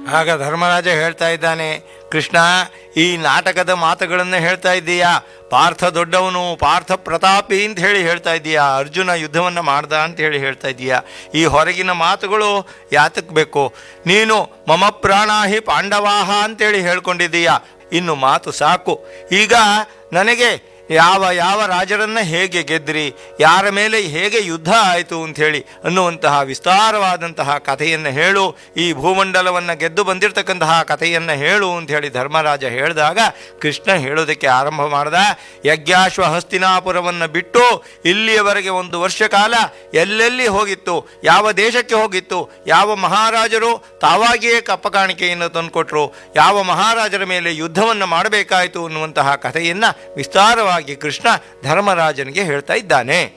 ಆಗ ಧರ್ಮರಾಜ ಹೇಳ್ತಾ ಇದ್ದಾನೆ ಕೃಷ್ಣ ಈ ನಾಟಕದ ಮಾತುಗಳನ್ನು ಹೇಳ್ತಾ ಇದ್ದೀಯಾ ಪಾರ್ಥ ದೊಡ್ಡವನು ಪಾರ್ಥ ಪ್ರತಾಪಿ ಅಂತ ಹೇಳಿ ಹೇಳ್ತಾ ಇದ್ದೀಯಾ ಅರ್ಜುನ ಯುದ್ಧವನ್ನು ಮಾಡ್ದ ಅಂತ ಹೇಳಿ ಹೇಳ್ತಾ ಇದ್ದೀಯಾ ಈ ಹೊರಗಿನ ಮಾತುಗಳು ಯಾತಕ್ಕೆ ಬೇಕು ನೀನು ಮಮ ಪ್ರಾಣಾಹಿ ಪಾಂಡವಾಹ ಅಂತೇಳಿ ಹೇಳ್ಕೊಂಡಿದ್ದೀಯಾ ಇನ್ನು ಮಾತು ಸಾಕು ಈಗ ನನಗೆ ಯಾವ ಯಾವ ರಾಜರನ್ನ ಹೇಗೆ ಗೆದ್ರಿ ಯಾರ ಮೇಲೆ ಹೇಗೆ ಯುದ್ಧ ಆಯಿತು ಅಂಥೇಳಿ ಅನ್ನುವಂತಹ ವಿಸ್ತಾರವಾದಂತಹ ಕಥೆಯನ್ನು ಹೇಳು ಈ ಭೂಮಂಡಲವನ್ನು ಗೆದ್ದು ಬಂದಿರತಕ್ಕಂತಹ ಕಥೆಯನ್ನು ಹೇಳು ಅಂತ ಹೇಳಿ ಧರ್ಮರಾಜ ಹೇಳಿದಾಗ ಕೃಷ್ಣ ಹೇಳೋದಕ್ಕೆ ಆರಂಭ ಮಾಡ್ದ ಯಜ್ಞಾಶ್ವ ಹಸ್ತಿನಾಪುರವನ್ನು ಬಿಟ್ಟು ಇಲ್ಲಿಯವರೆಗೆ ಒಂದು ವರ್ಷ ಕಾಲ ಎಲ್ಲೆಲ್ಲಿ ಹೋಗಿತ್ತು ಯಾವ ದೇಶಕ್ಕೆ ಹೋಗಿತ್ತು ಯಾವ ಮಹಾರಾಜರು ತಾವಾಗಿಯೇ ಕಪ್ಪ ಕಾಣಿಕೆಯನ್ನು ತಂದುಕೊಟ್ರು ಯಾವ ಮಹಾರಾಜರ ಮೇಲೆ ಯುದ್ಧವನ್ನು ಮಾಡಬೇಕಾಯಿತು ಅನ್ನುವಂತಹ ಕಥೆಯನ್ನು ವಿಸ್ತಾರವಾಗಿ ಕೃಷ್ಣ ಧರ್ಮರಾಜನಿಗೆ ಹೇಳ್ತಾ ಇದ್ದಾನೆ